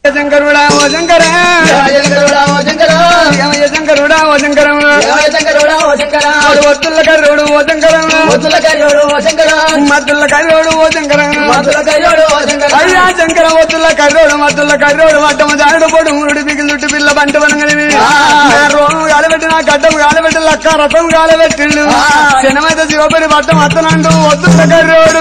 శంకరుడా ఓ శంకర యమయ శంకరుడా ఓ శంకరం ఒత్తుల కర్రోడు ఓ శంకరం మద్దుల కర్రోడు ఓ శంకరం అయ్యా శంకర ఒత్తుల కర్రోడు మద్దుల కర్రోడు వట్టము జాడు పొడు మురుడు పిగిలి చుట్టు పిల్ల బంట వనంగలివి నా రోము గాలబెట్టి నా గడ్డము గాలబెట్టి లక్క రథం గాలబెట్టిండు శనమైతే శివపరి వట్టం అత్తనండు ఒత్తుల కర్రోడు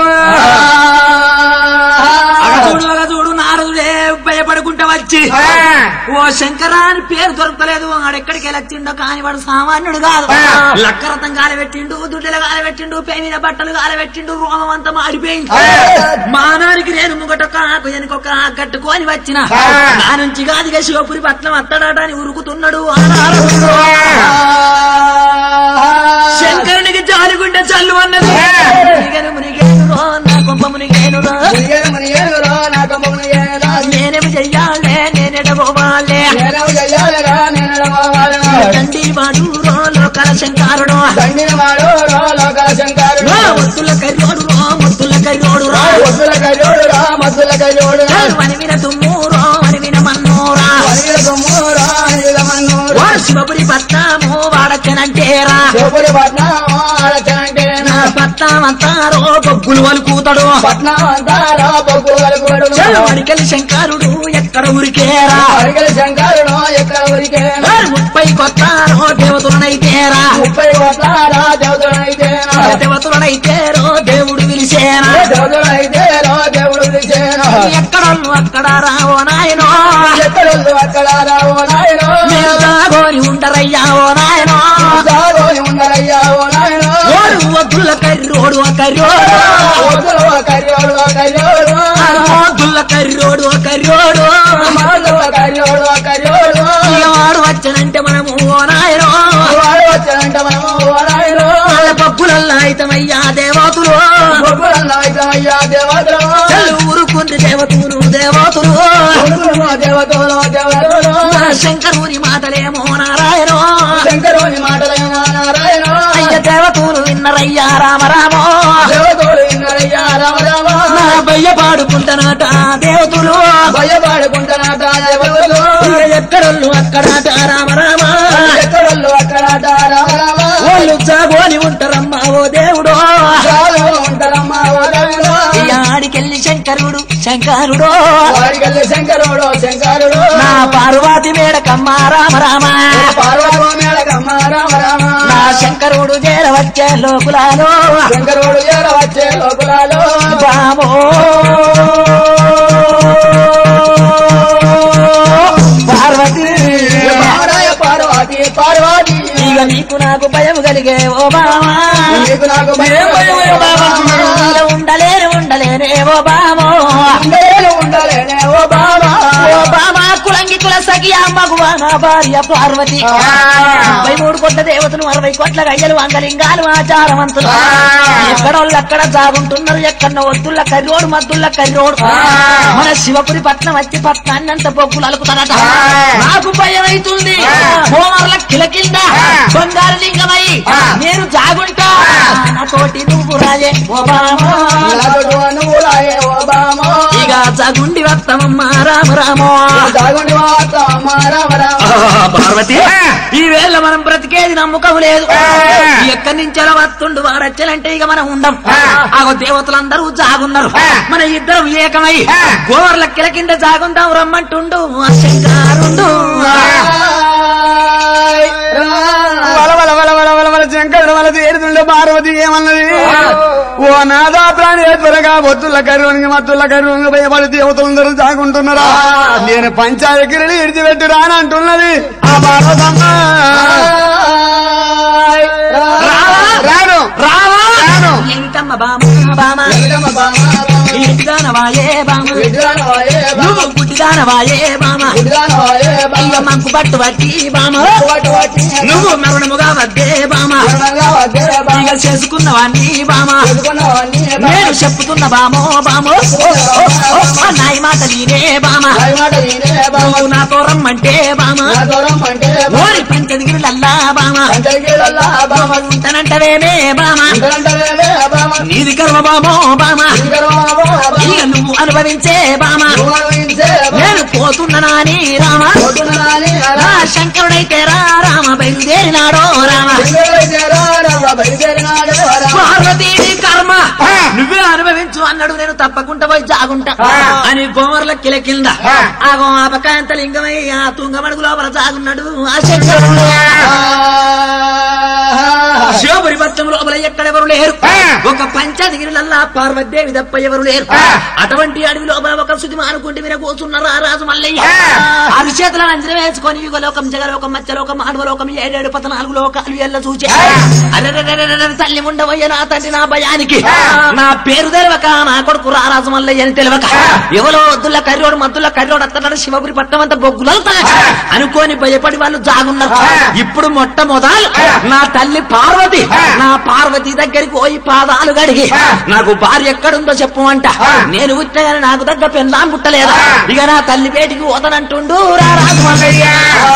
అగ చూడు అగ చూడు నారదుడే భయపడుకుంటా వచ్చి ఓ శంకరా అని పేరు దొరకలేదు వాడెక్కడికి వెళ్ళొచ్చిండో కాని వాడు సామాన్యుడు కాదు లక్కరథం గాలబెట్టిండు దుడ్డలు గాలబెట్టిండు పై మీద బట్టలు గాలబెట్టిండు రోమం అంతా మాడిపోయింది మానానికి నేను ముంగటొక్క నాకు వెనుకొక్క కట్టుకొని వచ్చిన నా నుంచి కాదుగా శివపురి పట్నం అత్తడాట అని ఉరుకుతున్నాడు ఆ నారదుడు. శంకరునికి జాలిగుండె చల్లు అన్నది మునిగేను మునిగేను రో, నా కొంప మునిగేను రో. నేనేమి చెయ్యాలే నేనెడబోవాలే తండ్రి వాడు రో, లోకాల శంకారుడు రో, ముద్దుల కర్యోడు రో, ముద్దుల కర్యోడు రో. వనివిన తుమ్మూరో వనివిన మన్నూరా ఓ శివపురి పట్నాము వాడచ్చనంటేరా నా పట్నామంతారో బొగ్గులు వలుకుతాడు వడికలి శంకరుడు ఎక్కడ ఉరికేరా శంకరుడు ఎక్కడ ఊరికే ఓ ముప్పై కొత్తారో దేవతలనైతేరా ముప్పై కోట్లారా దేవతలైతేనా దేవతలనైతేరో దేవుడు పిలిచేరా దేవతలైతేనో దేవుడు పిలిచేనా ఎక్కడోళ్ళు అక్కడ రావో నాయనో ఎక్కడొల్లు అక్కడ రావో నాయనో మీరు దాగోని ఉండరయ్యా ఓ నాయనో దాగోని ఉండరయ్యా ఓ నాయనో ఓడు వద్దుల కర్రోడు ఒక కర్రోడు వద్దులు ఓ కర్యోడు ఓ కర్యోడు వద్దుల కర్రోడు ఒక కర్రోడు మాలు ఓ కర్యోడు ఓ కర్యోడు ఇక వాడు వచ్చనంటే మనము ఓ నాయనో వాడు వచ్చానంట మనము ఓ నాయనో వాళ్ళ పప్పులల్లా అయితమయ్యా దేవతులు గొప్పలన్నా ఇదమయ్యా దేవతలు చెల్లు ఊరుకుంది దేవతులు దేవతులు కొడుకులు దేవతలు దేవతలు నా శంకరుని మాటలేమో నారాయణో శంకరుని మాటలైన నారాయణ అయ్య దేవతులు విన్నరయ్యా రామరామో దేవతలు విన్నారయ్యా రామ రామ నా బయ్య పాడుకుంటానట దేవతులు భయపడుకుంటున్నాట దేవతలు ఇక ఎక్కడోళ్ళు అక్కడట రామరామ ఎక్కడొల్లు అక్కడ రామ రామ వాళ్ళు జాగోని ఉంటారమ్మా ఓ దేవుడు చాలు ఉంటారమ్మా ఓ దేవుడు. ఈ ఆడికెళ్ళి శంకరుడు శంకరుడు వాడికెళ్ళి శంకరుడు శంకరుడు నా పార్వతి మేడకమ్మ రామ రామ పార్వతీ మేళకమ్మ రామ రామ నా శంకరుడు చేరవచ్చే లోకులాలో శంకరుడు ఏర వచ్చే లోకులాలు బామో పార్వతి పారాయ పార్వతి పార్వతి ఇక నీకు నాకు భయం కలిగే ఓ బామా నీకు నాకు భయం భయం ఓ బామా, ఉండలేను ఉండలేనే ఓ బామో ఉండలేను ఉండలేనే ఓ బాబా ఓ బామా కులంగి కుల సఖియా మగువా నా భార్య పార్వతి ముప్పై మూడు కోట్ల దేవతలు అరవై కోట్ల గయ్యలు అంగలింగాలు ఆచారవంతులు ఎక్కడోళ్ళు అక్కడ జాగుంటున్నారు ఎక్కడో వద్దుల కర్రోడు మద్దుల కర్రోడు మన శివపురి పట్నం వచ్చి పట్నాన్ని అంత బొగ్గులు అలుకుతారట నాకు భయం అవుతుంది హోమర్ల కిలకింద బంగారు లింగమై నేను జాగుంటా నాతోటి నువ్వు రాజే ఓ బామా నాతోటి నువ్వు రాయే ఓ బామా ఇక జగుండి వస్తామమ్మ రామ రామో దాగుండి వాత అమ్మ రామ రామ పార్వతి ఈ వేళ మనం బ్రతికేది నమ్మకం లేదు ఎక్కడి నుంచి ఎలా వస్తుండు వాడచ్చలంటే ఇక మనం ఉండం ఆగో దేవతలందరూ జాగున్నారు మన ఇద్దరం ఏకమై గోవర్ల కిల కింద జాగుందాం రమ్మంటుండు ఆ శంకరుండు వల వల వల వల వల వల శంకరుడు వల ఏడుతుండే పార్వతి ఏమన్నది ఓ నాదా ప్రాణి త్వరగా బొత్తుల కరువునికి మత్తుల కరువునికి భయపడి దేవతలందరూ దాకుంటున్నారా నేను పంచాయకిరిని ఇడిచిపెట్టి రానంటున్నది ఆ పార్వతమ్మ రాను రావా రాను ఎంకమ్మ బామ బామ వెంకటమ్మ బామ ఇంటిదానవాయే బామ విద్రానవాయే బామ నువ్వు గుడ్డిదానవాయే బామ విద్రానవాయే బామ అయ్య మంకు పట్టు పట్టి బామ వాటి వాటి నువ్వు మరణముగా వద్దే బామ పూర్ణంగా వద్దే బామ ఇక చేసుకున్నవాణ్ణి బామ ఎదుకున్నవన్నీ బామ నేను చెప్పుతున్న బామో బామో ఓ, ఓ, ఓ, ఓ, నాయి మాట నీనే బామ రాయి మాట నేనే బామ నువ్వు నాతో రమ్మంటే బామ నా దూరం అంటే బామ ఓరి పంచదిగిరిలల్లా బామ అంతగిరల్లా బామ ఉంటనంటవేమే బామ ఇంకనంటవేమే బామ నీది కర్మ బామో బామ ఇంకరమామో బామ ఇక నువ్వు అనుభవించే బామ నువ్వనుభవించే బామ నేను పోతున్నానా అని రామ పోతున్నానని నా అలా శంకరుడైతే రా రామ బయలుదేరినాడో రామ ఇంకరైతేరా రామ బయలుదేరినాడు రామ పార్వతీ కర్మ నువ్వే అనుభవించు అన్నాడు నేను తప్పకుండా పోయి జాగుంటా అని బొమ్మర్ల కిల కింద ఆగో ఆ పకాంత లింగమై ఆ తుంగమడుగు లోపల జాగున్నాడు ఆ శంకరుడు శివపురి పత్రం లోపల ఎక్కడెవరు లేరు ఒక పంచాదిగిరిలల్లా పార్వదేవి తప్ప ఎవరు లేరు అటువంటి అడవి లోపల ఒక శుద్ధి మానుకుంటే మీరు కూర్చున్నారు ఆ రాజు మల్లయ్య ఆరు చేతులను అంజన వేసుకొని యుగలోకం జగలోకం మధ్యలోకం ఆడవలోకం ఏడేడు పద్నాలుగు లోకాలు ఎల్ల చూచే అరెరెరెరెరెరె తల్లి ఉండవయ్య నా తండ్రి నా భయానికి నా పేరు తెలవక నా కొడుకు రారాజు మల్లయ్య అని తెలవక ఎవరో వద్దుల కర్రోడు మద్దుల కర్రోడు అత్తన్నాడు శివపురి పట్టం అంతా బొగ్గులు అనుకోని భయపడి వాళ్ళు జాగున్నారు ఇప్పుడు మొట్టమొదలు నా తల్లి పార్వతి నా పార్వతి దగ్గరికి పోయి పాదాలు గడిగి నాకు భార్య ఎక్కడుందో చెప్పు అంట నేను పుట్టిన నాకు దగ్గర పెన్నాం పుట్టలేదా ఇక నా తల్లి పేటికి పోతానంటుండు రా రాజు మల్లయ్య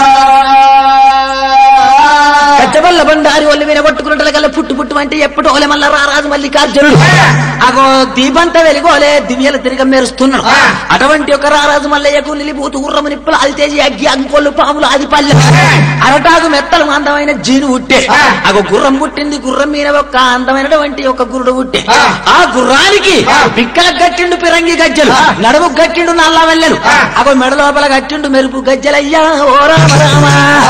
కచ్చబల్ల బండారి ఒళ్ళు మీద కొట్టుకున్నట్ల కల్లా పుట్టు పుట్టు అంటే ఎప్పుడు ఓలే మల్ల రారాజు మల్లికార్జునుడు అగో దీపంత వెలుగోలే దివ్యలు తిరిగ మెరుస్తున్నాడు అటువంటి ఒక రారాజు మల్లయ్యకు నిలిపోతూ గుర్రము నిప్పులు అది తేజి అగ్గి అంకోళ్ళు పాములు అది పల్లె అరటాకు మెత్తలు అందమైన జీను ఉట్టే అగో గుర్రం పుట్టింది గుర్రం మీద ఒక అందమైనటువంటి ఒక గురుడు ఉట్టే ఆ గుర్రానికి పిక్కల గట్టిండు పిరంగి గజ్జలు నడుము గట్టిండు నల్ల వెళ్ళలు అగో మెడ లోపల గట్టిండు మెరుపు గజ్జలయ్యా ఓ రామ రామ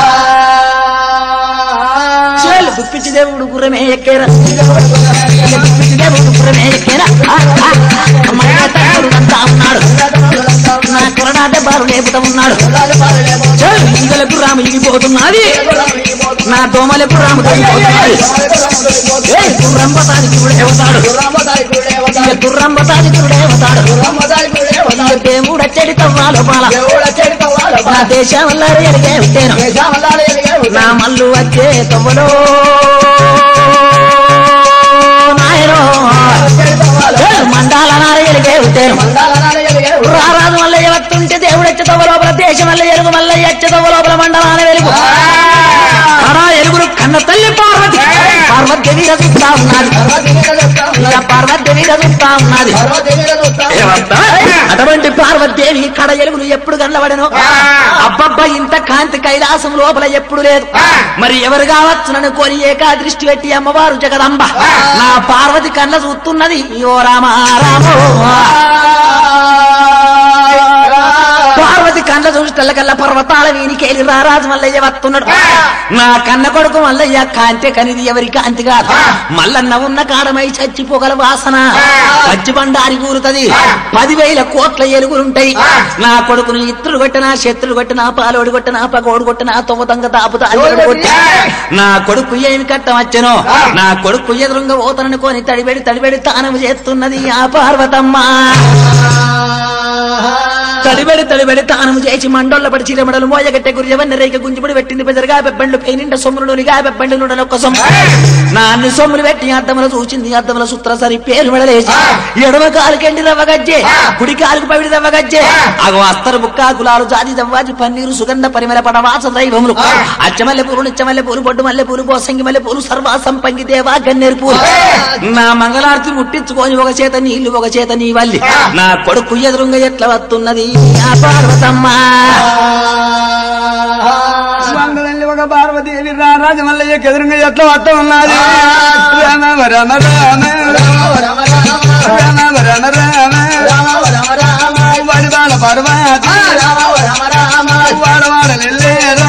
చేలు గుప్పించి దేవుడు గుర్రమే ఎక్కేరా గుప్పించి దేవుడు గుర్రమే ఎక్కేరా ఆ, ఆ, అమ్మయ్య తమ్ముడు అంతా ఉన్నాడు నా కొరడా దెబ్బలు లేపుతా ఉన్నాడు చేలు ఇంగలకు రాము ఇగిపోతున్నది నా దోమలకు రాము తగ్గిపోతున్నది ఏ గుర్రంబతానికి అవుతాడు ఇక గుర్రంబతానికి అవుతాడు ఇక దేవుడు అచ్చడి తవ్వాలో పాల నా దేశం వల్ల ఎరిగే ఉంటాను నా మల్లు వచ్చే తవ్వలో నాయనో మండాల నారయ్యలిగే ఉంటాను రారాజు వల్ల ఎవత్తుంటే దేవుడు ఎచ్చ తవ్వ లోపల దేశం వల్ల ఎరుగు వల్ల ఎచ్చ తవ్వ లోపల మండలాన వెలుగు అడా ఎరుగురు కన్న తల్లి పార్వతి పార్వతి చూస్తా ఉన్నది ఇక పార్వతి చూస్తా ఉన్నది ఏమంటా? అటువంటి పార్వతీదేవి కడ ఎలుగులు ఎప్పుడు కనబడను అబ్బబ్బా ఇంత కాంతి కైలాసం లోపల ఎప్పుడు లేదు మరి ఎవరు కావచ్చునని కొని ఏకా దృష్టి పెట్టి అమ్మవారు జగదంబ నా పార్వతి కళ్ళ చూస్తున్నది ఓ రామ రామో పార్వతి కళ్ళ చూసి కల్లా పర్వతాల వీనికేలి రారాజు మల్లయ్య వస్తున్నాడు నా కన్న కొడుకు మల్లయ్య కాంతి కనిది ఎవరి కాంతి కాదు మల్లన్న ఉన్న కాడమై చచ్చిపోగల వాసన పచ్చి బండారి కూరుతది పదివేల కోట్ల ఎలుగులుంటాయి నా కొడుకుని ఇత్రులు కొట్టినా శత్రులు కొట్టినా పాలోడు కొట్టినా పగోడు కొట్టినా తొమ్మిదంగ తాపుతా అల్లుడు కొట్టినా. నా కొడుకు ఏమి కట్టవచ్చనో నా కొడుకు ఎదురుంగా ఓతననుకొని తడిబెడి తడిబెడి తానం చేస్తున్నది ఆ పార్వతమ్మ తడిబెడి తడిబెడి తానము చేసి మండోళ్ళ పడి చీరమడలు మోయగట్టె గురియవన్న రేఖ గుంజిపుడి పెట్టింది పెద్దరుగా పెబ్బండ్లు పైనిండ సొమ్ములు నిగా పెబ్బండి నుండి ఒక్క సొమ్ము నా అన్ని సొమ్ములు పెట్టి అద్దముల చూసింది అద్దముల సూత్ర సరి పేరు మెడలేసి ఎడమ కాలుకెండి రవ్వ గజ్జే కుడి కాలుకు పవిడి రవ్వ గజ్జే అగో అస్తరు బుక్క గులాలు జాతి దవ్వాజి పన్నీరు సుగంధ పరిమళ పడవాస దైవములు అచ్చమల్లె పూలు నిచ్చమల్లె పూలు బొడ్డు మల్లె పూలు పోసంగి మల్లె పూలు సర్వా సంపంగి దేవా గన్నేరు పూలు నా మంగళారతి ముట్టించుకొని ఒక చేత నీళ్లు ఒక చేత నీ వల్లి నా కొడుకు ఎదురుంగ ఎట్లా వస్తున్నది ఆ పార్వతమ్మ మంగళల్లి ఒక పార్వతీదేవి రారాజు మల్లయ్య ఎదురుగా ఎట్లా వస్త ఉన్నది రామ రమ రామ రామ రమ రామ వడివాడ పర్వతి వాడవాడ నెల్లేరా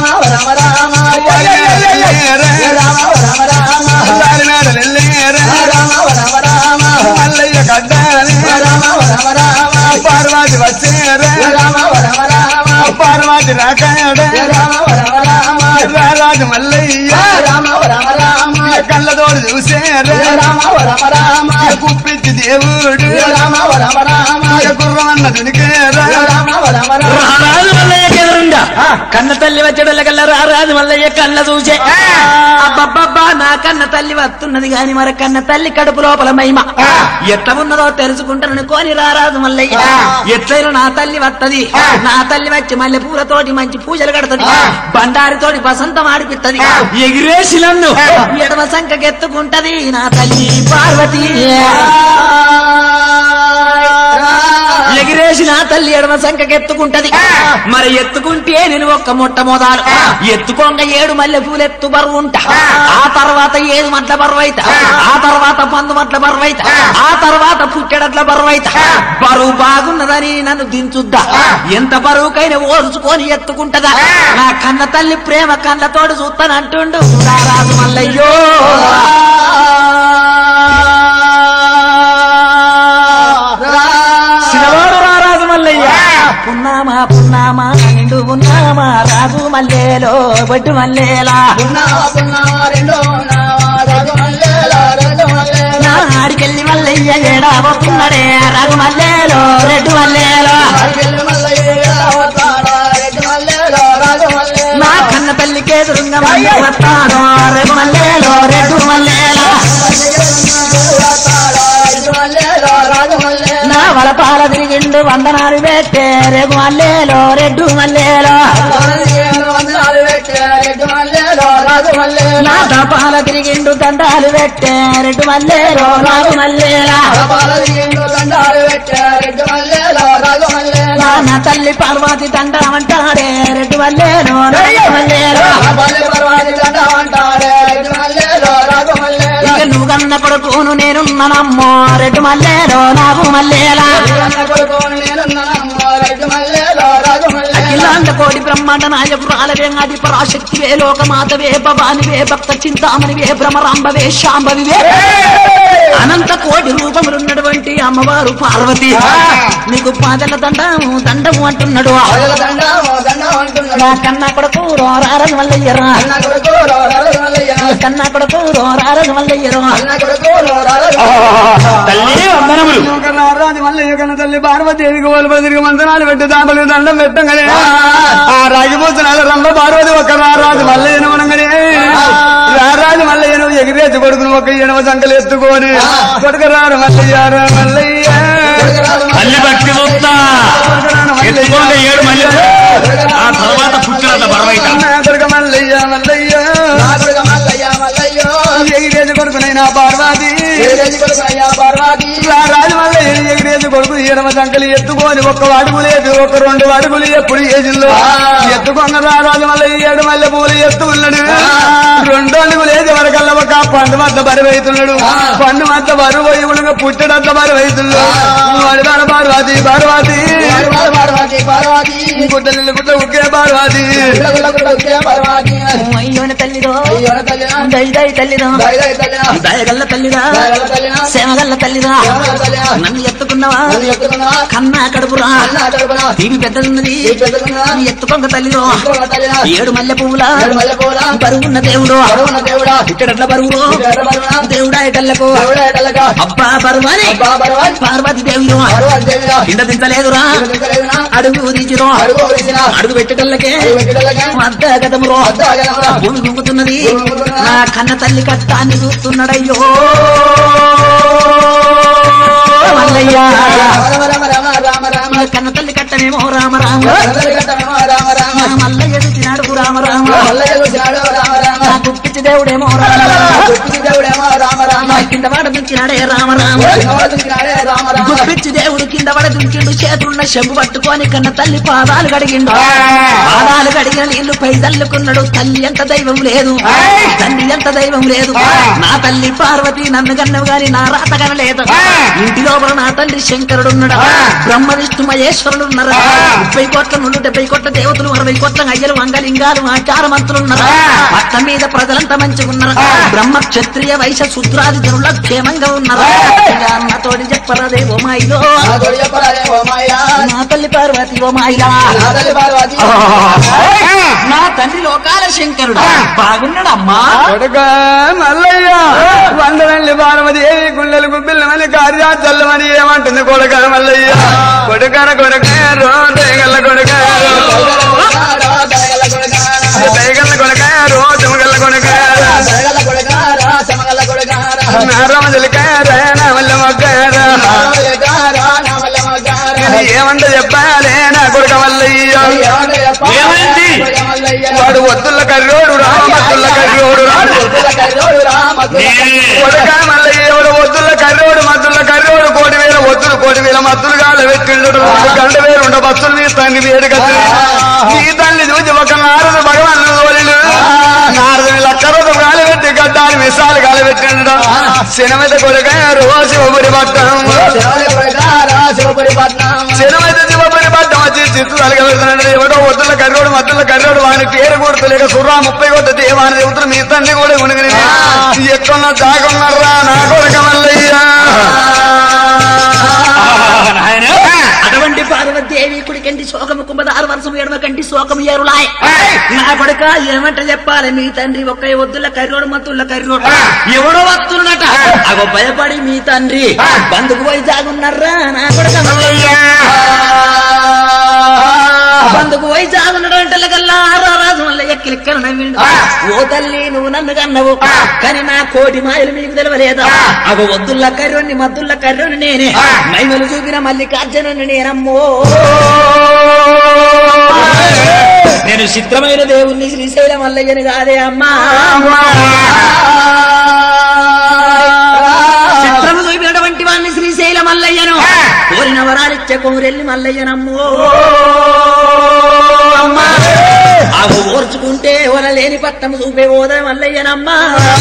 వాడినాడ నెల్లేరా మల్లయ్య కట్టాలి పార్వతి వచ్చేరా పార్వతి రాకాడ రారాజు మల్లయ్య కళ్ళతోడు చూసేరా కుప్పించి దేవుడు గుర్రమన్న దునికేరా రారాజు మల్లయ్య ఎదురుండా కన్న తల్లి వచ్చేటోళ్ళకల్లా రారాజు మల్లయ్య కళ్ళ చూసే అబ్బబ్బబ్బా నా కన్న తల్లి వస్తున్నది గాని మరి కన్న తల్లి కడుపు లోపల మహిమ ఎట్లా ఉన్నదో తెలుసుకుంటానని కోని రారాజు మల్లయ్య ఎట్లయినా నా తల్లి వత్తది నా తల్లి వచ్చి మల్లె పూలతోటి మంచి పూజలు కడతది బండారితోటి వసంతం ఆడిపిత్తది ఎగిరేసి నన్ను ఎడమ సంకెత్తుకుంటది నా తల్లి పార్వతి ఎగిరేసి నా తల్లి ఎడమ సంకెత్తుకుంటది మరి ఎత్తుకుంటే నేను ఒక్క మొట్టమొదలు ఎత్తుకోంగ ఏడు మల్లె పూలు ఎత్తు బరువు ఉంటా ఆ తర్వాత ఏడు మట్ల బరువు అయితా ఆ తర్వాత పందు మట్ల బరువు అయితా ఆ తర్వాత పుట్టెడట్ల బరువు అయితా బరువు బాగున్నదని నన్ను దించుద్దా ఎంత బరువుకైనా ఓర్చుకొని ఎత్తుకుంటదా నా కన్న తల్లి ప్రేమ కళ్ళతోడు చూస్తానంటుండు రారాజు మల్లయ్యో శివవాడు రారాజు మల్లయ్య పున్నామా పున్నామా నిండు ఉన్నామా రాజు మల్లేలో బొడ్డు మల్లేలా నా ఆడికెళ్ళి మల్లయ్య ఏడా వస్తున్నాడే రాజు మల్లేలో రెడ్డు మల్లేలో నా కన్న తల్లికి ఎదురుంగ మల్లె వస్తాడు రెడ్డు మల్లేలో రెడ్డు మల్లేలో నా వలపాల తిరిగిండు వందనాలు పెట్టే రేపు మల్లేలో రెడ్డు మల్లేలో నా తపాల తిరిగిండు దండాలు పెట్టే రెడ్డు మల్లేలో రాజు మల్లేలా నా నా తల్లి పార్వతి దండమంటాడే రెడ్డు మల్లేలో రాజు మల్లేలో ఇక నువ్వు కన్న కొడుకును నేనున్నానమ్మో రెడ్డు మల్లేలో నాకు మల్లేలా అఖిలాండ కోడి బ్రహ్మాండ నాయకురాలవే ఆది పరాశక్తివే లోకమాతవే భవానివే భక్త చింతామణివే భ్రమరాంబవే శాంభవివే అనంత కోటి రూపములున్నటువంటి అమ్మవారు పార్వతి నీకు పాదల దండము దండము అంటున్నాడు నా కన్నా కొడుకు రోరారని వల్లయ్యరా కన్నా కొడుకు రోరారని వల్లయ్యరా తల్లి వందనములు ఒక రారాజు మల్లయ్య కన్న తల్లి పార్వతీదేవికి ఓలు తిరిగి మంతనాలు పెట్టి దాంపలు దండం పెట్టంగానే ఆ రాగిపోతున్నాల రంభ పార్వతి ఒక రారాజు మల్లయ్యను అనగానే రారాజు మల్లయ్యను ఎగిరేసి కొడుకును ఒక ఎడమ సంకలు ఎత్తుకొని కొడుకు రారు మల్లయ్య రా మల్లయ్య తల్లి భక్తి చూస్తా ఎత్తుకోండి ఏడు మళ్ళీ ఆ తర్వాత పుట్టినంత బరవైట నా కొడుకు మల్లయ్య మల్లయ్య ఎగిరేసి కొడుకునైనా పార్వతి రారాజు మల్లయ్య ఎగిరేసి కొడుకు ఎడమ సంకలు ఎత్తుకొని ఒక్క అడుగు లేదు ఒక రెండు అడుగులు ఎప్పుడు ఏజిల్లో ఎత్తుకొన్న రారాజు మల్లయ్య ఏడు మల్లె పూలు ఎత్తు ఉన్నాడు రెండు అడుగులు ఏది వరకల్లా ఒక పండు మధ్య బరువు అవుతున్నాడు పండు మధ్య బరువు అయి ఉండగా పుట్టడంత బరువు అవుతున్నాడు వడిదాన పార్వతి పార్వతి గుడ్డ నిల్లు గుడ్డ ఉక్కే పార్వతి అయ్యోని తల్లిదో దయ దయ తల్లిదో దయగల్ల తల్లిదా సేమగల్ల తల్లిదా నన్ను ఎత్తుకున్నవా కన్నా కడుపురా తీవి పెద్దదున్నది ఎత్తుకొంగ తల్లిదో ఏడు మల్లె పువ్వులా బరువున్న దేవుడు ఇక్కడట్ల బరువు దేవుడా ఇటల్లకు అబ్బా బరువని పార్వతి దేవుడు కింద దించలేదురా అడుగు తీసిరో అడుగు పెట్టేటల్లకే అద్ద గదమురో భూమి గుంగుతున్నది నా కన్న తల్లి కట్టాన్ని చూస్తున్నాడయ్యో మల్లయ్య నా కన్న తల్లి కట్టనేమో రామ రామ నా మల్లయ్య చూసినాడు రామ రామ నా కుప్పిచ్చి దేవుడేమో రామ రామ నా కింద వాడ దుంచినాడే రామ రామ గుప్పిచ్చి దేవుడు కింద పడ దుంకిండు చేతులున్న చెంబు పట్టుకొని కన్న తల్లి పాదాలు కడిగిండు పాదాలు కడిగిన నీళ్లు పై తల్లుకున్నాడు తల్లి ఎంత దైవం లేదు తల్లి ఎంత దైవం లేదు నా తల్లి పార్వతి నన్ను కన్నవు గాని నా రాత కనలేదు ఇంటి లోపల నా తండ్రి శంకరుడు ఉన్నాడు బ్రహ్మ విష్ణు మహేశ్వరుడు ఉన్నారు ముప్పై కోట్ల నుండి డెబ్బై కోట్ల దేవతలు అరవై కోట్ల అయ్యలు అంగలింగాలు ఆచారమంతులు ఉన్నారు పట్ల మీద ప్రజలంతా మంచిగా ఉన్నారు బ్రహ్మ క్షత్రియ వైశ్య శుద్రాది జనుల క్షేమంగా ఉన్నారు ఇక అన్నతోటి చెప్పరాదే ఓ మాయిలో నా తల్లి పార్వతి ఓ మాయిలా నా తండ్రి లోకాల శంకరుడు బాగున్నాడు అమ్మా కొడుక మల్లయ్య వందనండి పార్వదేవి గుండెలు గుబ్బిల్లమని కార్యా చల్లమని ఏమంటుంది కొడుక మల్లయ్య కొడుకన కొడుక రోగల్ల కొడుక రామ జలకారా నా వల్ల మొగ్గారా ఏమంట చెప్పాలే నా కొడుక మల్లయ్య ఏమైంది? వాడు వద్దుల కర్రోడు రామ మద్దుల కర్రోడు రాడు నేనే కొడుక మల్లయ్య ఎవడు వద్దుల కర్రోడు మద్దుల కర్రోడు కోటి వేల వద్దులు కోటి వేల మద్దులు గాల పెట్టిండు గంట వేలు ఉండ బస్సులు నీ తండ్రి వేడు కదా నీ తల్లి చూసి ఒక నారదు భగవాన్ తోలిడు నారదుని లక్కరోజు గాలి పెట్టి గడ్డాలు మిసాలు గాలి పెట్టిండు సినిమత కొడుక రోజు ఒకరి పట్టం చిన్నమైతే శివపరి పట్టం వచ్చి చిత్తు తలగబెడుతున్నాడు ఎవడో వద్దుల కర్రోడు మద్దుల కర్రోడు వాని పేరు కొడుతు లేక సుర్రా ముప్పై కొట్ట దేవాని దేవతలు మీ తండ్రి కూడా ఉనిగిరి ఎక్కడున్న దాగున్నారా నా కొడుక మల్లయ్యా నాయన అటువంటి పార్వతీదేవి కుడికంటి శోకము కుంభదారు వర్షం ఎడమ కంటి శోకము ఏరులాయ్ నా కొడుక ఏమంట చెప్పాలి మీ తండ్రి ఒక్క వద్దుల కర్రోడు మత్తుల కర్రోడు ఎవడో వస్తున్నట అగో భయపడి మీ తండ్రి బంధుకు పోయి జాగున్నారా నా కొడుక బంధుకు పోయి జాగున్నాడంటే కల్లా రాజు వల్ల ఎక్కిలిక్కలు నవ్విండు ఓ తల్లి నువ్వు నన్ను కన్నవు కానీ నా కోటి మాయలు మీకు తెలవలేదా అగో వద్దుల్ల కర్రోని మద్దుల్ల కర్రోని నేనే మైమలు చూపిన మల్లికార్జునుని నేనమ్మో నేను చిత్రమైన దేవుణ్ణి శ్రీశైలం మల్లయ్యని కాదే అమ్మా చిత్రము చూపినటువంటి వాడిని శ్రీశైల మల్లయ్యను కోరిన వరాలిచ్చే కోరెల్లి మల్లయ్యనమ్మో అవి ఓర్చుకుంటే వనలేని పట్టము చూపే ఓదయ మల్లయ్యనమ్మా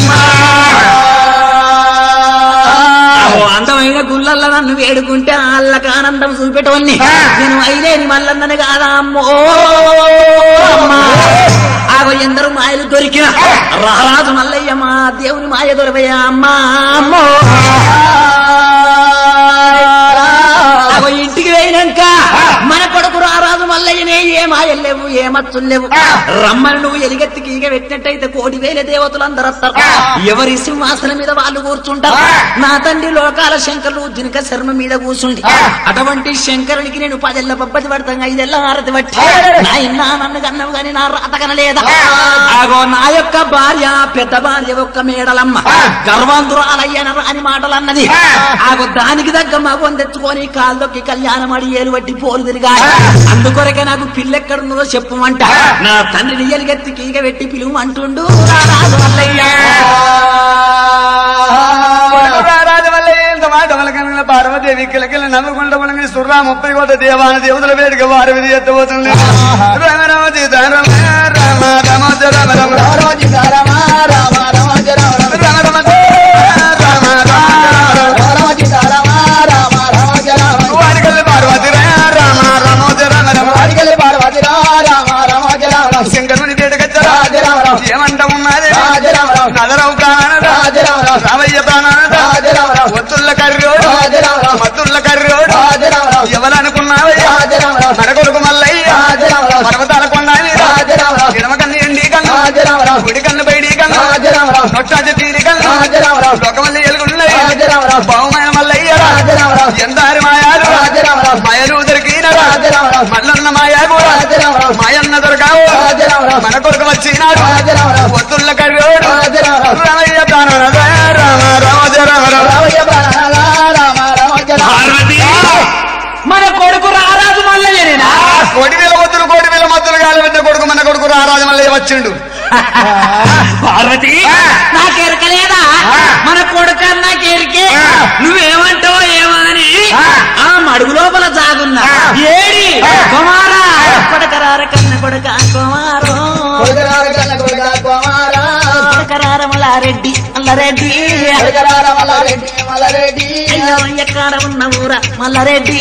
అగో అందమైన గుళ్ళల్లో నన్ను వేడుకుంటే వాళ్ళకి ఆనందం చూపెట్టవన్ని నేను అయిలేని మల్లన్నని కాదా అమ్మో అమ్మా. ఆగో ఎందరు మాయలు దొరికిన రారాజు మల్లయ్య మా దేవుని మాయ దొరవయ్యా అమ్మా అమ్మో అగో ఇంటికి పోయినాక మన కొడుకు రారాజు మల్లయ్యనే ఏ మాయలు లేవు ఏ మచ్చులు లేవు రమ్మని నువ్వు ఎలిగెత్తికి ఈగ పెట్టినట్టయితే కోటి వేల దేవతలు అందరు వస్తారు ఎవరి సింహాసనం మీద వాళ్ళు కూర్చుంటారు నా తండ్రి లోకాల శంకరులు జినక శర్మ మీద కూర్చుండి అటువంటి శంకరునికి నేను పదెల్ల పబ్బతి పడతాను ఐదెల్ల హారతి పట్టి నా ఇన్నా నన్ను కన్నవు గాని నా రాత కనలేదా ఆగో నా యొక్క భార్య పెద్ద భార్య ఒక్క మేడలమ్మ గర్వాంధురాలయ్యన రాని మాటలు అన్నది ఆగో దానికి దగ్గర మగం తెచ్చుకొని కాళ్ళొక్కి కళ్యాణం అడి ఏలు పట్టి పోలు తిరిగా అందుకొరకే నాకు పిల్లెక్కడున్నదో చెప్పుమంట నా తండ్రిని ఎలిగెత్తి కీగ పెట్టి పిలువు అంటుండు రారాజు మల్లయ్య రాజు మల్లయ్య ఇంత మాట వలకన పార్వదేవి కిలకిల నవ్వుకుంట వలకని సుర్రా ముప్పై కోట దేవాన దేవతల వేడుక వారి విధి ఎత్తబోతుంది రామ రామ సీత రామ రామ రామ రామ రామ రామ రామ రామ వారికల్లి పార్వతి రామ రామ రామ శంకరుని వేడుకచ్చరా ఏమంట ఉన్నది నదరావు ప్రాణ రామయ్య ప్రాణ ఒత్తుల్ల కర్రోడు మత్తుల్ల కర్రోడు ఎవరనుకున్నావయ్యా మన కొడుకు మల్లయ్య పర్వతాల కొండ ఎడమ కన్ను ఎండి కన్ను గుడి కన్ను బయడి కన్ను నొట్టాచి తీరి కన్ను లోకమల్లి ఎలుగున్నాయి బహుమైన మల్లయ్య ఎందారి మాయాలు మాయలు దొరికినరా మల్లన్న మాయా కూడా మాయన్న దొరకావు మన కొడుకు వచ్చినాడు ఒత్తుల్ల కర్రోడు రామయ్య ప్రాణ రామ రామ రామ పార్వతి మన కొడుకు రారాజు మల్లయ్యనేనా కోటి వేల మద్దులు కోటి వేల మద్దులు గాలి పెట్టిన కొడుకు మన కొడుకు రారాజు మళ్ళీ వచ్చిండు పార్వతి నాకెరకలేదా మన కొడుకు నాకెరికే నువ్వేమంటావో ఏమో అని ఆ మడుగు లోపల జాగున్నా ఏడి కుమారా కొడకరార కన్న కొడుక కుమారో కొడకరార మల్లారెడ్డి మల్లారెడ్డి అయ్యో ఎక్కడ ఉన్న ఊర మల్లారెడ్డి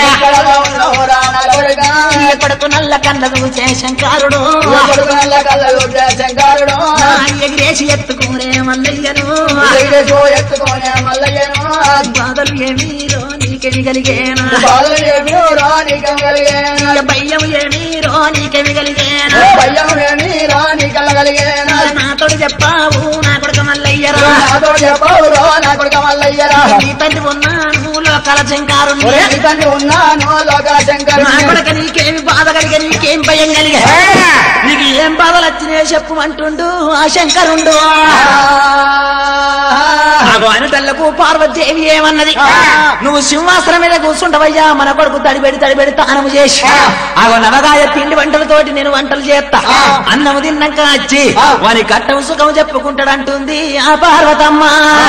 ఈ కొడుకు నల్ల కళ్ళకు శంకారుడు శంకరుడు నా ఎగిరేసి ఎత్తుకునే మల్లయ్యను ఎత్తుకోనే మల్లయ్యను బాధలు ఏమీరో నీకెమి కలిగేనా బాలు ఏమియో రాణికం కలిగేనా భయం ఏమీరో నీకెమి కలిగేనా భయం ఏమి రాణికం కలిగేనా నాతోడు చెప్పావు నా కొడుక మల్లయ్యరా నాతో చెప్పవురో నా కొడుక మల్లయ్యరా నీ తండ్రి ఉన్నాను లోకాల శంకారు ఒరే నీ తండ్రి ఉన్నాను లోకల శంకరు నా కొడుక నీకేమి బాధ కలిగే నీకేం భయం కలిగే నీకు ఏం బాధలు వచ్చినాయో చెప్పమంటుండు ఆ శంకరుండు ఆగో అనటల్లకు పార్వతీదేవి ఏమన్నది నువ్వు సింహాసనం మీద కూర్చుంటవయ్యా మన కొడుకు తడిబెడి తడిబెడి తానము చేసి ఆగో నవగాయ పిండి వంటలతోటి నేను వంటలు చేస్తా అన్నము తిన్నాక వచ్చి వాని కట్టం సుఖం చెప్పుకుంటాడు అంటుంది ఆ పార్వతమ్మ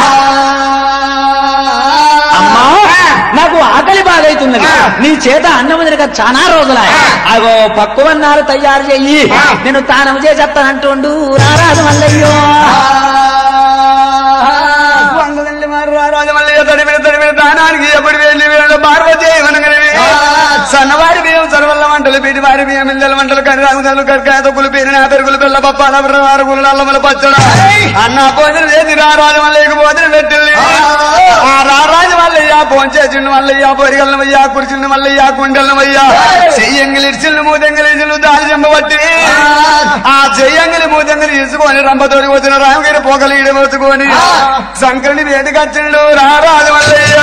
అమ్మా నాకు ఆకలి బాగైతున్నది నీ చేత అన్నం తినక చాలా రోజులా అగో పక్కువన్నారు తయారు చెయ్యి నేను తానం చేసేస్తానంటుండు రారాజు మల్లయ్యో వందనండి మరి రారాజు మళ్ళీ తడిమిన తడిమిన దానానికి ఎప్పుడు వెళ్ళి వీళ్ళు పార్వతి మనగనివి సన్నవారి బియ్యం సర్వల్ల వంటలు పీటి వారి బియ్యం ఇళ్ళల వంటలు కరిరాగుదలు కరికాయ తొక్కులు పీరిన పెరుగులు పిల్ల పప్పాల వారుగులు అల్లమల పచ్చడ అన్న భోజనం చేసి రారాజు మళ్ళీ భోజనం పెట్టింది ఆ రారాజు మల్లయ్య ఫోన్ చేసిండు మల్లయ్య పొరిగలను వయ్యా కుర్చీలను మల్లయ్య కుండలను వయ్యా చెయ్యంగిలి ఇడ్చిళ్ళు మూదెంగిలి ఇడ్చిళ్ళు దారి చెంపబట్టి ఆ చెయ్యంగిలి మూదెంగిలి తీసుకొని రంపతోడి వచ్చిన రామగిరి పోకలు ఈడబోతుకొని శంకరుని వేదికచ్చిండు రారాజు మల్లయ్య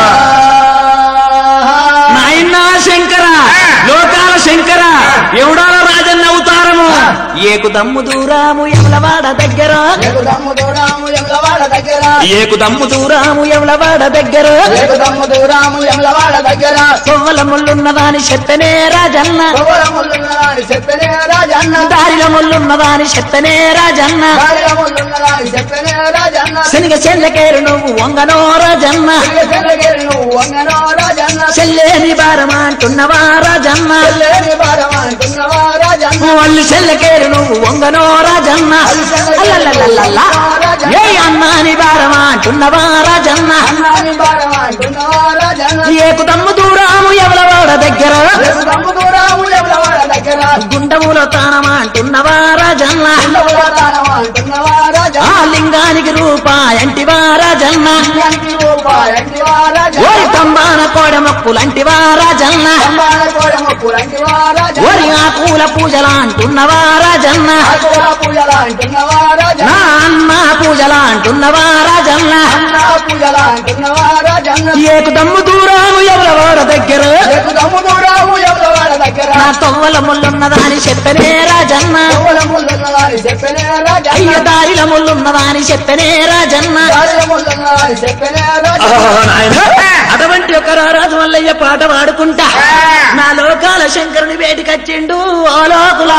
నాయనా శంకర లోకాల శంకర ఎవడాల రాజన్న అవతారము ఏకు దమ్ము దూరాము ఎవలవాడ దగ్గర దమ్ము దూరాము ఎమలవాడ దగ్గర ఏకు దమ్ము దూరాము ఎవలవాడ దగ్గర దమ్ము దూరాము ఎమలవాడ దగ్గర కొవ్వల ముళ్ళున్నదాని చెప్పనే రాజన్న గోరములున్నదాని చెప్పనే రాజన్న దారిల ముళ్ళున్నదాని చెప్పనే రాజన్న కార్యములున్నదాని చెప్పనే రాజన్న శనిగ చెల్లకేరు నువ్వు వంగనో రాజన్న చెల్లగిరి నువ్వు వంగనో రాజన్న చెల్లేని భారమా అంటున్నవా రాజన్న చెల్లేని భారమంటున్నవా రాజన్న వాళ్ళు చెల్లకేరు నువ్వు వంగనో రాజన్న అల్లల్లల్లల్లా. ఏ అన్నాని భారమా అంటున్నవా రాజన్న అన్నాని భారమంటున్నవా రాజన్న ఏకు దమ్ము దూరాము ఎవలవాడ దగ్గర దమ్ము దూరాము ఎమలవాడ దగ్గర గుండములో తానమా అంటున్నవా రాజన్న అంటున్నవా రాజన్న ఆ లింగానికి రూపాయంటివా రాజన్న ఎంటి రూపాయంటివా రాజన్న ఓరి తంబాన కోడ మొక్కులంటివా రాజన్న అంబాల కోడముక్కులంటివా రాజన్న ఓరి ఆ పూల పూజలా అంటున్నవా రాజన్న ఆకుల పూజలా అంటున్నవా రాజన్న నా అన్న పూజలా అంటున్నవా రాజన్న అన్నా పూజలా అంటున్నవా రాజన్న ఏకు దమ్ము దూరాము ఎవలవాడ దగ్గర రేపు దమ్ము దూరాము ఎమలవాడ దగ్గర నా తొవ్వల ముళ్ళున్నదాని చెప్పనే రాజన్న కోడములున్నదాని చెప్పనే రాజన్న అయ్య దారిల ముళ్ళున్నదాని చెప్పనే రాజన్న కార్యములున్నదాని చెప్పనే రాజన్న అటువంటి ఒక రారాజు మల్లయ్య పాట పాడుకుంటా నా లోకాల శంకరుని వేటికచ్చిండు ఓ లోకులా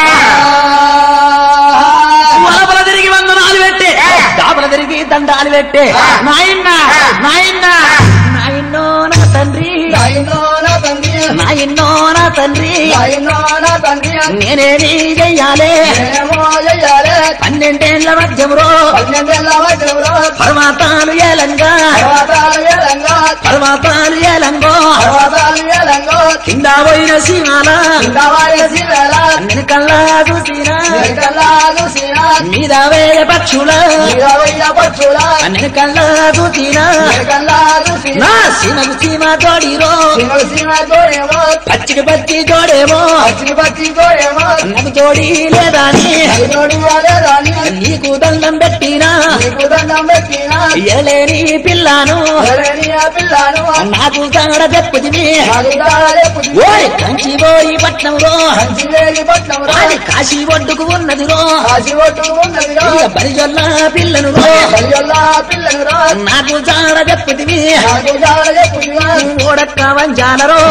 వలపల తిరిగి వందనాలు పెట్టే దాపల తిరిగి దండాలు పెట్టే నాయన్న నాయన్న నాయన్నో నా తండ్రి నాయనో నా తండ్రి నాయన్నో నా తండ్రి నాయనో నా తండ్రి నేనేమి చెయ్యాలే నేనేమో చెయ్యాలే పన్నెండేళ్ల మధ్యములో పన్నెండేళ్ళ వయసులో పర్వతాలు ఏలంగా పర్వతాలు ఏలంగా పర్వతాలు ఏలంగో పర్వతాలు ఏలంగా కింద పోయిన సీమాల కిందవాయసి వేళ వెనకల్లా చూసినా నీకల్లా చూసిన మీద వేల పక్షుల నీరవయ్య పక్షుల వెనకల్లా చూసినా నీకల్లా చూసిన నా సీమకు సీమ జోడిరో సింగల్ సీమ తోడేమో పచ్చికి పచ్చి జోడేమో పచ్చి పచ్చి తోడేమో నాకు జోడి లేదాని తోడు వాలేదాని నీకు దండం పెట్టినా నీకు దండం పెట్టిన ఎలేని పిల్లను ఎవరేని ఆ పిల్లను నాకు కాడ చెప్పుదివి నాలుగాలే పుట్టి ఓయ్ కంచి పోయి పట్నంలో కంచివేలి పట్నం రా అది కాశీ ఒడ్డుకు ఉన్నదిరో కాశీ ఒట్టు ఉన్నదిరా ఇక బరిజొల్ల పిల్లను బలియల్లా పిల్లను రా నాకు జాడ చెప్పుదివి నాకు జాడలే పుట్టిన ఓడక్క వంజాలరో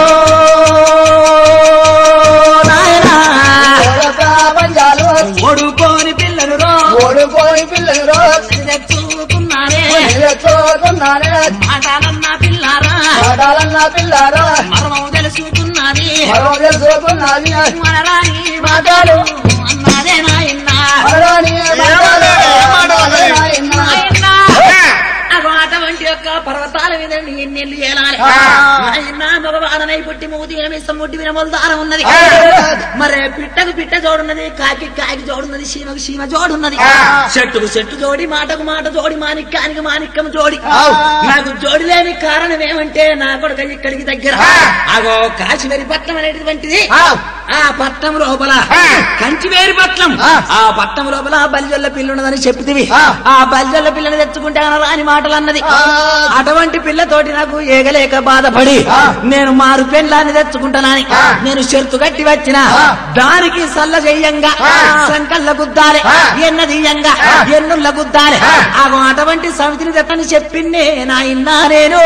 నాయనా పంజాలు ఓడుకోని పిల్లలు రో ఓడిపోయి పిల్లను రా తెచ్చుకున్నారే చూస్తున్నానే మాటాలన్న పిల్లారా పాడాలన్న పిల్లారా మర్మం తెలుసుకున్నది మరో తెలుసుకున్నది మనరాని మాటలు అన్నదే నాయన్నా మరణి మాటలు మాటలు నాయనా. నాయనా అగో అటువంటి యొక్క పర్వతాల మీద ఎన్నెల్లు ఏలాలి నాయనా మగవాడనై పుట్టి మూతి ఏమిసం ముట్టి వినమోలు దారం ఉన్నది మరే పిట్టకు పిట్ట జోడున్నది కాకి కాకి జోడున్నది సీమకు సీమ జోడున్నది చెట్టుకు చెట్టు జోడి మాటకు మాట జోడి మాణిక్యానికి మాణిక్యం జోడి నాకు జోడి లేని కారణం ఏమంటే నా కొడుక ఇక్కడికి దగ్గర అగో కాశీవరి పట్నం అనేటువంటిది ఆ పట్నం లోపల కంచివేరి పట్నం ఆ పట్నం లోపల బలిజొల్ల పిల్ల ఉన్నదని చెప్తివి ఆ బలిజొల్ల పిల్లని తెచ్చుకుంటే రాని మాటలు అన్నది అటువంటి పిల్లతోటి నాకు ఏగలేక లేక బాధపడి నేను మారు పెళ్ళాన్ని తెచ్చుకుంటానని నేను షరతు కట్టి వచ్చిన దానికి సల్ల చెయ్యంగా సంకల్ల గుద్దాలి ఎన్న తీయంగా ఎన్నుల్ల గుద్దాలి ఆగో అటువంటి సమితిని తెప్పని చెప్పిందే నా ఇన్నా నేను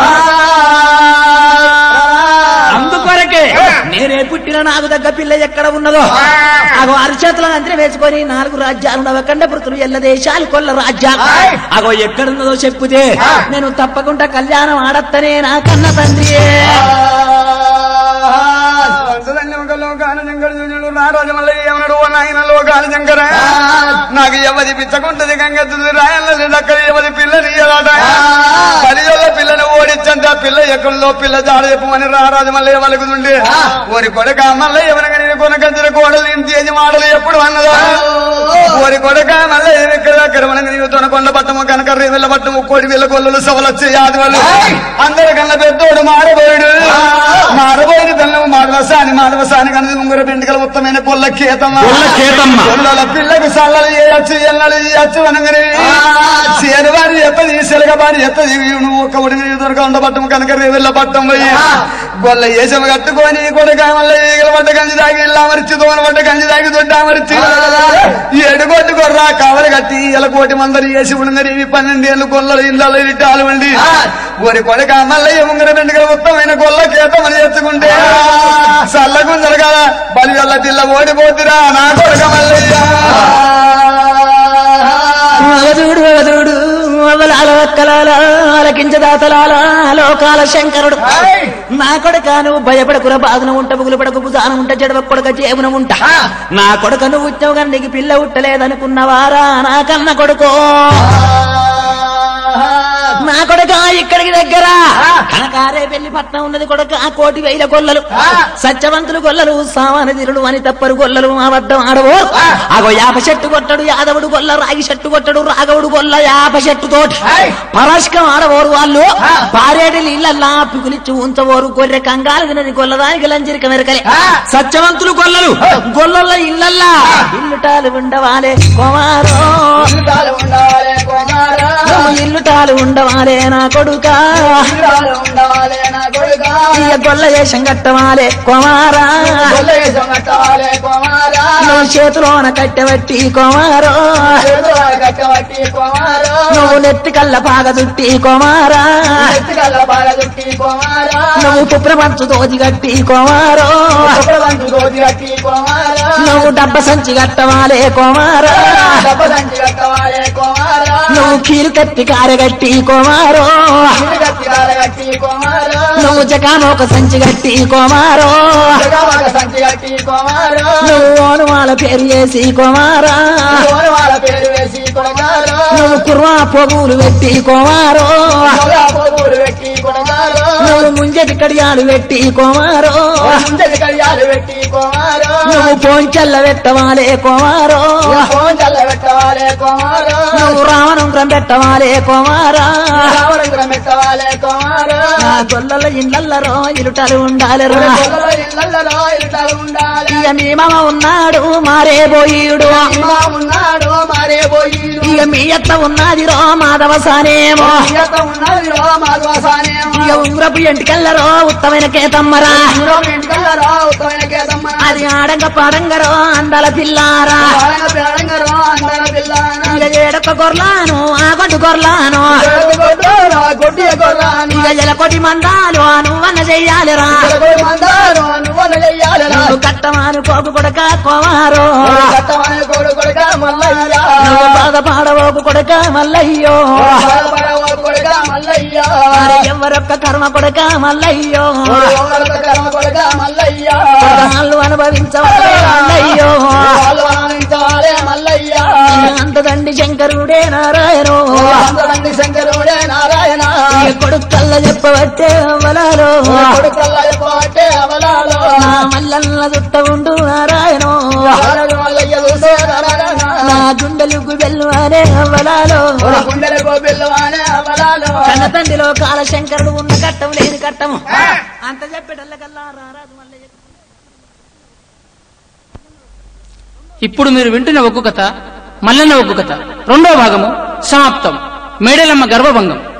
అందుకొరకే నేనే పుట్టిన నాకు దగ్గ పిల్ల ఎక్కడ ఉన్నదో అగో అరిచేతులను అంతరం వేసుకొని నాలుగు రాజ్యాలు నవకండ పృతులు ఎల్ల దేశాలు కొల్ల రాజ్యాలు అగో ఎక్కడున్నదో చెప్పుతే నేను తప్పకుండా కళ్యాణం ఆడత్తనే నా కన్న తండ్రి నాకు ఎవరి పిచ్చకుంటది గంగెత్తుది రాయన్నది అక్కడ ఎవరి పిల్లని పదివేల పిల్లని ఓడించండి ఆ పిల్ల ఎక్కడో పిల్ల జాడ చెప్పమని రారాజు మళ్ళీ వలుకుతుండే ఓరి కొడక మళ్ళీ ఎవరిగా నేను కొనకంచిన కోడలు నేను తేజి మాడలు ఎప్పుడు అన్నదా ఓరి కొడక మళ్ళీ ఎక్కడ అక్కడ మనకి నీవు తొనకొండ పట్టము కనక రేవెళ్ళ పట్టము కోడి వీళ్ళ కొల్లలు సవలొచ్చే యాది వాళ్ళు అందరికన్నా పెద్దోడు మారబోయుడు మారబోయిన పిల్లలు మాడవసాని మాడవసాని కన్నది ముంగర పెండుకల ఉత్తమైన కొల్ల కేతమ్మ కొల్ల కేతమ్మ. కొల్లల పిల్లకు సల్లలు చేయొచ్చు ఎన్నలు చేయొచ్చు అనగానే చేను వారి ఎత్తది సెలగ వారి ఎత్తది నువ్వు ఒక ఉడిని దొరక ఉండబట్టం కనుక రేవెళ్ళ పట్టం పోయి గొల్ల ఏసం కట్టుకొని కొడుక మళ్ళీ ఈగల పడ్డ గంజి దాగి ఇల్లా మరిచి దోన పడ్డ గంజి దాగి దొడ్డ మరిచి ఏడు కొట్టు కొర్రా కవలు కట్టి ఇలా కోటి మందరి వేసి ఉండని పన్నెండు ఏళ్ళు గొల్లలు ఇళ్ళలో ఇట్టాలు వండి ఓరి కొడుక మళ్ళీ ముంగర బెండుగల ఉత్తమైన గొల్ల కేతమని ఎత్తుకుంటే చల్లకు జరగాల బలి వల్ల పిల్ల ఓడిపోతురా నా కొడుక మల్లయ్య అవధుడు అవధుడు అవలాల వక్కలాల ఆలకించదాతలాల లోకాల శంకరుడు నా కొడుక నువ్వు భయపడకుర బాధన ఉంట బుగులు పడకు బుధానం ఉంట చెడవ కొడక చేవున ఉంట నా కొడుక నువ్వు ఉద్యోగం కానీ నీకు పిల్ల ఉట్టలేదనుకున్నవారా నా కన్న కొడుకో నా కొడుక ఇక్కడికి దగ్గర కనకారే పెళ్లి పట్నం ఉన్నది కొడుక కోటి వేల గొల్లలు సత్యవంతులు గొల్లలు సామానదిరులు అని తప్పరు గొల్లలు అబద్ధం ఆడవో అగో యాప చెట్టు కొట్టడు యాదవుడు గొల్ల రాగి చెట్టు కొట్టడు రాఘవుడు గొల్ల యాప చెట్టు తోటి పరస్కం ఆడవోరు వాళ్ళు పారేటి నీళ్ళల్లా పిగులిచ్చి ఉంచవోరు గొర్రె కంగాలు తినని గొల్లదానికి లంజరిక మెరకలే సత్యవంతులు గొల్లలు గొల్లల ఇళ్ళల్లా ఇల్లుటాలు ఉండవాలే కుమారో జీవితాలు ఉండాలి కుమారా నువ్వు ఇల్లుటాలు ఉండవాలే నా కొడుకా జీవితాలు ఉండాలి నా కొడుకా ఇక గొల్ల వేషం కట్టవాలే కుమారా కొల్లేశం కట్టాలి కుమారా నువ్వు చేతిలోన కట్టెబట్టి కుమారో చేతుల కట్టబట్టి కుమారా నువ్వు నెత్తి కళ్ళ పాగ చుట్టి కుమారా ఎత్తుకల్ల బాల చుట్టి కుమారా నువ్వు కుప్రపంచు దోది కట్టి కుమారో కుప్పబంధు దోతి కట్టి కుమారా నువ్వు డబ్బ సంచి కట్టవాలే కుమారా డబ్బ సంచి కట్టవాలి కుమారా నువ్వు కీలు కత్తి కారగట్టి కుమారో ఇల్లు కట్టి కాల కట్టి కుమారా నువ్వు జకానోక సంచి కట్టి కుమారో జగమగ సంచి కట్టి కుమారా నువ్వు ఓనుమాల పేరు చేసి కుమారా కోరి వాళ్ళ పేరు వేసి కొనగారా నువ్వు కుర్వా పొగులు పెట్టి కుమారో మొగా పోగులు పెట్టి కొనగారా నువ్వు ముంజటి కడియాలు పెట్టి కుమారో ముందరి కడియాలు పెట్టి కుమారా నువ్వు పోంచెల్ల పెట్టవాలే కుమారో ఫోన్ చల్ల పెట్టవాలే కుమారా నువ్వు రావణుండ్రం పెట్టవాలే కుమారా రావణం పెట్టవాలే కుమారా నా గొల్లల ఇళ్ళల్లో ఇరుటలు ఉండాలిరా గొల్లల ఇళ్ళల్లో ఇరుటలు ఉండాలి ఇక మీ మామ ఉన్నాడు మారే పోయిడు ఇమా ఉన్నాడు మారే పోయిడు ఇక మీ అత్త ఉన్నది రో మాధవ సానేమో ఈయత ఉన్నది రో మాధవసానేమో ఇక ఉంగ్రపు ఎంటికల్లరో ఉత్తమైన కేతమ్మరా ఇంద్రో ఇంటికల్లరా ఉత్తమైన కేతమ్మ అది ఆడంగ పాడంగరో అందాల పిల్లారా బాలన పేడంగరో అందర పిల్లాన ఇక ఏడొక్క గొర్లాను ఆ గొడ్డు గొర్లాను గొడ్డోరా గొడ్డియ గొర్రాని ఇక ఎలకొటి మందాలు నువ్వన్న చెయ్యాలిరా గొడ్డి మందారు నువ్వు చెయ్యాలి నువ్వు కట్టమాను కోపు కొడక కోమారో కట్టమని కొడు కొడుక మల్లయ్య నువ్వు బాధపాడవోకు కొడక మల్లయ్యో బాధపడవ కొడుక మల్లయ్య మరి ఎవరొక్క కర్మ కొడక మల్లయ్యో ఓరొక కర్మ కొడుక మల్లయ్య కొడగాళ్ళు అనుభవించవాలే మల్లయ్యో వాళ్ళు ఆనందించాలే మల్లయ్య అంతదండి శంకరుడే నారాయణో అందరండి శంకరుడే నారాయణ ఇక కొడుకల్ల చెప్పబట్టే అవలాలో కొడుకల్ల చెప్పబట్టే అవలాలో నా మల్లన్న చుట్ట ఉండు నారాయణో ఆరడు మల్లయ్య చూసే నారాయణ నా గుండెలకు వెల్లువానే అవలాలో గుండెలకు పిల్లవానే అవలాలో కన్న తండ్రిలో కాల శంకరుడు ఉన్న కట్టం లేని కట్టము అంత చెప్పేటల్లకల్లా రారాజు మల్లయ్య ఇప్పుడు మీరు వింటున్న ఒక్కు కథ మల్లన్న ఒక్కు కథ రెండో భాగము సమాప్తం మేడలమ్మ గర్భభంగం